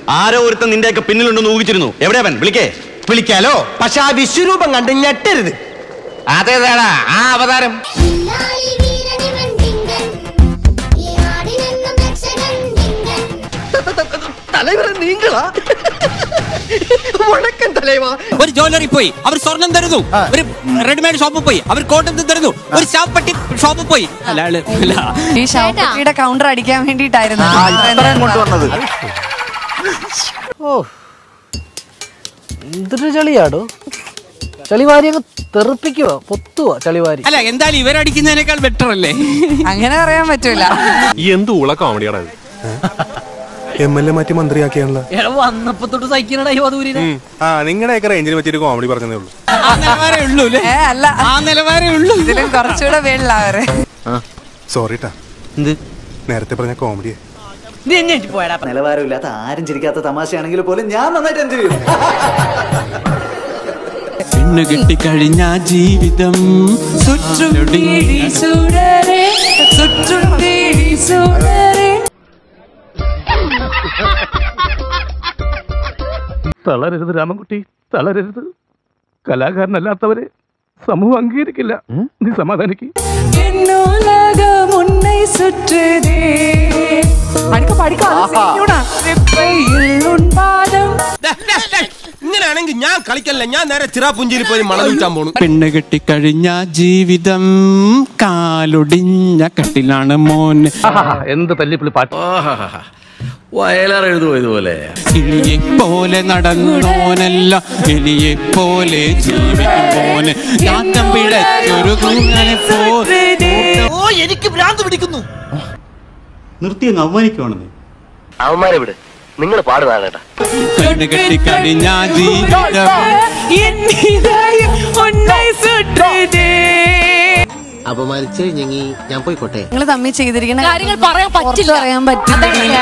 ആരോ ഒരുത്തൻ നിന്റെയൊക്കെ പിന്നിലുണ്ടെന്ന് ഊഹിച്ചിരുന്നു എവിടെയാ അവൻ വിളിക്കേ വിളിക്കാലോ പക്ഷെ ആ വിശ്വരൂപം കണ്ട് ഞെട്ടരുത് അതേതാടാ ആ അവതാരം ഇല്ലായി വീരനിവൻ ഡിങ്കൻ ഈ നാടിനെന്നും രക്ഷകൻ ഡിങ്കൻ തലവരെ നീങ്ങളാ വണക്കം തലൈവാ ഒരു ജ്വല്ലറി പോയി അവർ സ്വർണം തരുന്നു ഒരു റെഡിമെയ്ഡ് ഷോപ്പിൽ പോയി അവർ കോട്ടം തരുന്നു ഒരു ശാപ്പട്ടി ഷോപ്പിൽ പോയി അല്ല ആള് അല്ല ഈ ഷാപ്പിയുടെ കൗണ്ടർ അടിക്കാൻ വേണ്ടിയിട്ടായിരുന്നു കൊണ്ടുവന്നത് ഓ എന്തൊരു ചളിയാടോ ചളിവാരി അങ്ങ് തെറിപ്പിക്കുക പൊത്തുക ചളിവാരി അല്ല എന്തായാലും ഇവരടിക്കുന്നതിനേക്കാൾ ബെറ്റർ അല്ലേ അങ്ങനെ പറയാൻ പറ്റൂല ഈ എന്ത് ഉള കോമഡിയാണ് എം എൽ എ മാറ്റി മന്ത്രിയാക്കിയാണല്ലോ വന്നപ്പോ തൊട്ട് സഹിക്കണടാ ഈ വധൂരിനെ ആ നിങ്ങളുടെയൊക്കെ റേഞ്ചിന് പറ്റിയൊരു കോമഡി പറഞ്ഞതേ ഉള്ളൂ ആ നിലവാരേ ഉള്ളൂ അല്ലേ ഏ അല്ല ആ നിലവാരേ ഉള്ളൂ ഇതിലും കുറച്ചുകൂടെ വേളില്ല അവര് സോറി ട്ടാ എന്ത് നേരത്തെ പറഞ്ഞ കോമഡിയെ നീ എന്നെ പോയടാ നിലവാരമില്ലാത്ത ആരും ചിരിക്കാത്ത തമാശയാണെങ്കിൽ പോലും ഞാൻ നന്നായിട്ട് എൻജോയ് ചെയ്യും പെണ്ണ് കെട്ടിക്കഴിഞ്ഞ ജീവിതം തളരരുത് രാമൻകുട്ടി തളരരുത് കലാകാരനല്ലാത്തവരെ സമൂഹം അംഗീകരിക്കില്ല നീ സമാധാനിക്ക് പഠിക്ക പഠിക്ക ഇങ്ങനെയാണെങ്കിൽ ഞാൻ കളിക്കല്ല ഞാൻ നേരെ ചിറാപുഞ്ചിയിൽ പോയി മണം വിൽക്കാൻ പോണു പെണ്ണ് കെട്ടിക്കഴിഞ്ഞ ജീവിതം കാലൊടിഞ്ഞ കട്ടിലാണ് മോന് എന്ത് തല്ലിപ്പുള്ളി പാട്ട് വയലാർ എഴുതുമോ ഇതുപോലെ കിളിയെ പോലെ നടന്നോനല്ല എലിയെ പോലെ ജീവിക്കുമ്പോന് നാട്ടം പിഴച്ചൊരു കുഞ്ഞനെ പോലെ ഓ എനിക്ക് ഭ്രാന്ത് പിടിക്കുന്നു നിർത്തി അങ്ങ് അവമാനിക്കുവാണെന്ന് അവന്മാരെ വിട് നിങ്ങൾ പാടുന്നതാണ് കേട്ടാ പെണ്ണ് കെട്ടിക്കഴിഞ്ഞ ജീവിതം അപമാനിച്ചു കഴിഞ്ഞെങ്കിൽ ഞാൻ പോയിക്കോട്ടെ നിങ്ങൾ തമ്മിൽ ചെയ്തിരിക്കുന്ന കാര്യങ്ങൾ പറയാൻ പറ്റില്ല. പുറത്ത് പറയാൻ പറ്റില്ല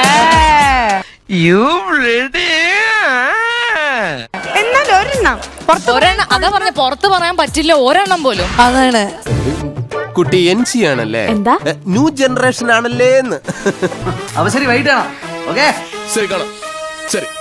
എന്നാലും ഒരെണ്ണം ഒരെണ്ണം അതാ പറഞ്ഞ പുറത്ത് പറയാൻ പറ്റില്ല ഒരെണ്ണം പോലും അതാണ് കുട്ടി എൻ സി ആണല്ലേ എന്താ? എ, ന്യൂ ജനറേഷൻ ആണല്ലേ എന്ന് അപ്പൊ ശരി വൈകിട്ടാണോ ഓക്കേ ശരി കാണാം ശരി